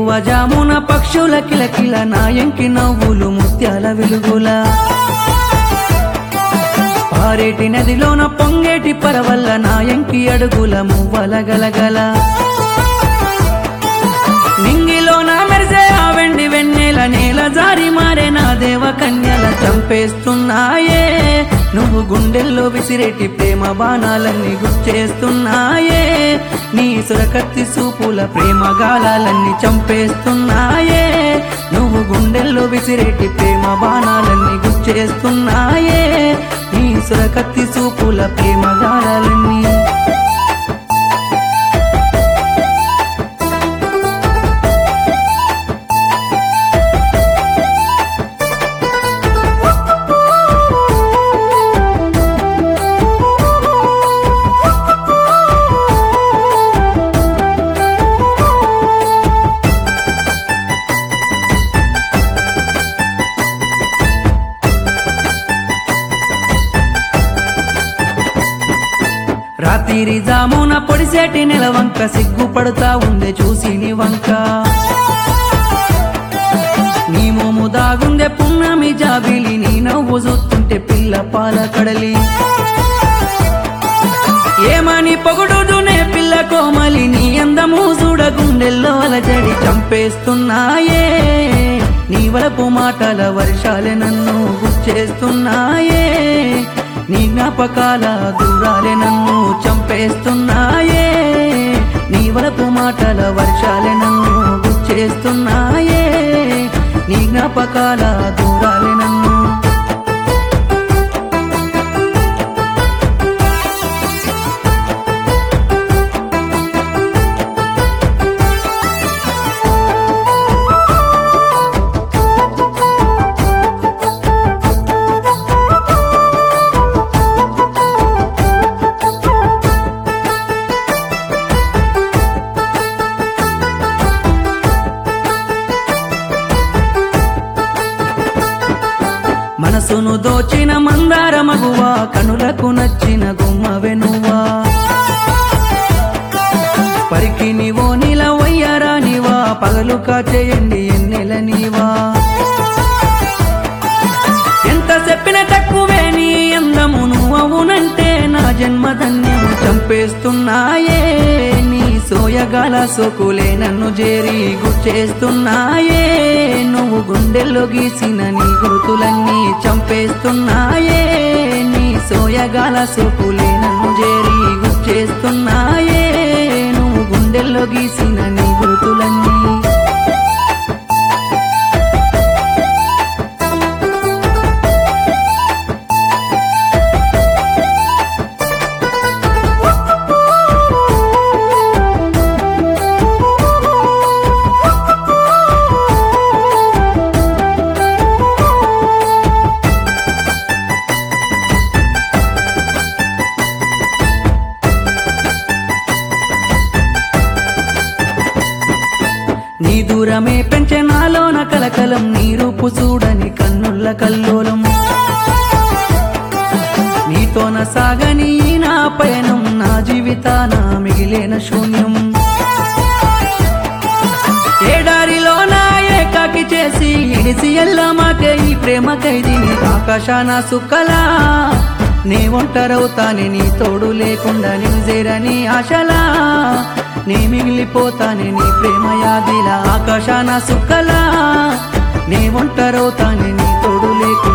తెల్లవారువజామున పక్షుల కిలకిల నాయంకి నవ్వులు ముత్యాల వెలుగుల పారేటి నదిలోన పొంగేటి పరవల్ల నాయంకి అడుగుల మువ్వల గలగల నింగిలోన మెరిసే ఆ వెండి వెన్నెల నేల జారి మారే నా దేవ కన్యల చంపేస్తున్నాయే నువ్వు గుండెల్లో విసిరేటి ప్రేమ బాణాలన్నీ గుచ్చేస్తున్నాయే నీ సురకత్తి సూపుల ప్రేమ గాలాలన్నీ చంపేస్తున్నాయే నువ్వు గుండెల్లో విసిరేటి ప్రేమ బాణాలన్నీ గుచ్చేస్తున్నాయే నీ సురకత్తి సూపుల ప్రేమ గాలాలన్నీ రాత్రి జామున పొడిసేటి నెలవంక సిగ్గుపడుతా ఉందే చూసి నీ వంక నీ మోము దాగుందే పున్నమి జాబిలి నీ నవ్వు చూస్తుంటే పిల్ల పాల కడలి ఏమని పొగుడుదునే పిల్ల కోమలి నీ అందము చూడ గుండెల్లో అలజడి చంపేస్తున్నాయే నీ వలపు మాటల వర్షాలే నన్ను గుచ్చేస్తున్నాయే నీ జ్ఞాపకాల దూరాలే నన్ను చంపేస్తున్నాయే నీ వలపు మాటల వర్షాలే నన్ను గుచ్చేస్తున్నాయే నీ జ్ఞాపకాల దూరాలే నన్ను మనసును దోచిన మందార మగువా కనులకు నచ్చిన గుమ్మ వెనువా పరికి నీవో నీల వయ్యారా నీవా పగలు కాచేయండి ఎన్నెల నీవా ఎంత చెప్పిన తక్కువే నీ అందము నువ్వునంటే నా జన్మధన్యము చంపేస్తున్నాయే నీ సోయగాల సోకులే నన్ను చేరి గుచ్చేస్తున్నాయే నువ్వు గుండెల్లో గీసిన నీ గుర్తులన్నీ చంపేస్తున్నాయే నీ సోయగాల సోకులే నన్ను చేరి గుచ్చేస్తున్నాయే నువ్వు గుండెల్లో గీసిన నీ గుర్తులన్నీ నీ దూరమే పెంచే నాలోన కలకలం నీ రూపు చూడని కన్నుల్ల కల్లోలం నీతోన సాగని ఈ నా పయనం నా జీవితాన మిగిలిన శూన్యం ఏడారిలో నా ఏకాకి చేసి ఇడిసి ఎల్లమాకే ఈ ప్రేమ ఖైదీని ఆకాశాన సుక్కలా నీ ఒంటరవుతానే నీ తోడు లేకుండా నేను చేరని ఆశలా నీ మిగిలిపోతానే నీ ప్రేమ యాదిలా ఆకాశాన సుక్కలా నీ ఒంటరవుతానే నీ తోడు లేకుండా